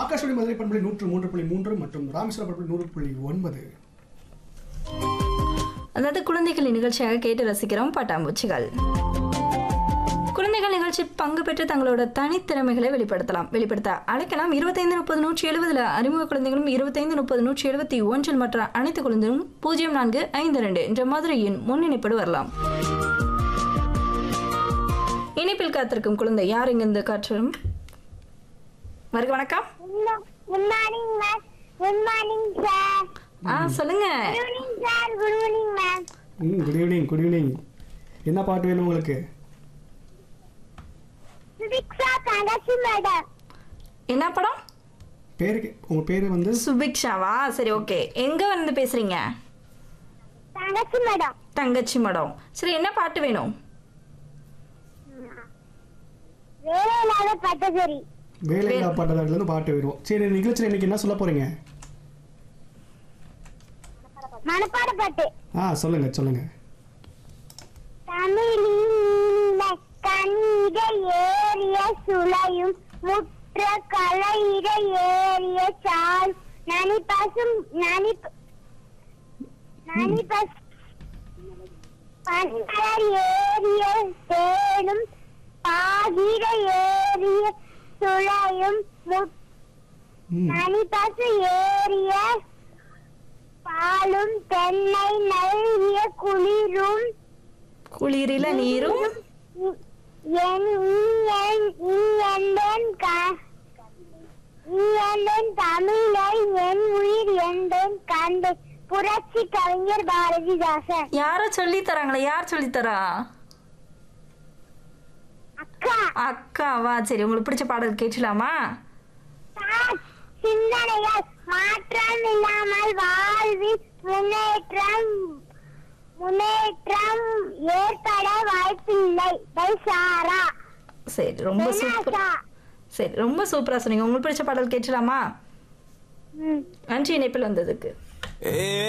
ஆகாஷவாணி மதுரை பண்புள்ளி நூற்று மூன்று புள்ளி மூன்று மற்றும் ராமேஸ்வரம் பண்புள்ளி நூறு புள்ளி ஒன்பது அதாவது குழந்தைகள் நிகழ்ச்சியாக கேட்டு ரசிக்கிறோம் பட்டாம்பூச்சிகள் குழந்தைகள் நிகழ்ச்சி பங்கு பெற்று தங்களோட தனித்திறமைகளை வெளிப்படுத்தலாம் வெளிப்படுத்த அழைக்கலாம் இருபத்தைந்து முப்பது நூற்றி எழுபதுல அறிமுக குழந்தைகளும் இருபத்தைந்து முப்பது நூற்றி எழுபத்தி ஒன்றில் மற்ற அனைத்து குழந்தைகளும் பூஜ்ஜியம் நான்கு ஐந்து ரெண்டு என்ற மதுரையின் முன்னிணைப்படு வரலாம் இணைப்பில் காத்திருக்கும் குழந்தை யார் இங்கிருந்து காற்றும் வருக வணக்கம் good morning ma'am good morning sir ஆ சொல்லுங்க good evening sir good evening ma'am ம் குட் ஈவினிங் குட் ஈவினிங் என்ன பாட்டு வேணும் உங்களுக்கு சுபிக்ஷா தங்கச்சி மேடம் என்ன படம் பேருக்கு உங்கள் பேர் வந்து சுபிக்ஷாவா சரி ஓகே எங்க வந்து பேசுறீங்க தங்கச்சி மேடம் தங்கச்சி மடம் சரி என்ன பாட்டு வேணும் வேலை இல்லாத பட்டசரி வேலையில்லா பாட்டதாரிலேருந்து பாட்டு வேணும் சரி நிகழ்ச்சியில் இன்னைக்கு என்ன சொல்ல போகிறீங்க மனப்பாட பாட்டு ஆ சொல்லுங்கள் சொல்லுங்கள் தமிழின் கண்ணிட ஏறிய சுளையும் முற்ற கலையிட ஏறிய சால் நனி பசும் நனி நனி பசு பண்பலர் ஏறிய தேனும் பாகிட ஏறிய சுளையும் முற்ற ம் நனி பசு ஏறிய பாலும் தென்னை நல்கிய குளிரும் குளிரில நீரும் என் என் என் க- என் தமிழை என் உயிர் என்றேன் கண்டு புரட்சி கவிஞர் பாரதிதாசன் யாரோ சொல்லி தராங்களே யார் சொல்லி தரா அக்கா அக்காவா சரி உங்களுக்கு பிடிச்ச பாடல் கேட்கலாமா தான் சிந்தனைகள் மாற்றம் இல்லாமல் வாழ்வில் முன்னேற்றம் முன்னேற்றம் ஏற்பட வாய்ப்பில்லை பை சாரா சரி ரொம்ப சூப்பர் பெனாசா. சரி ரொம்ப சூப்பரா சொன்னீங்க உங்களுக்கு பிடிச்ச பாடல் கேட்கலாமா ம் நன்றி இணைப்பில் வந்ததுக்கு ஏ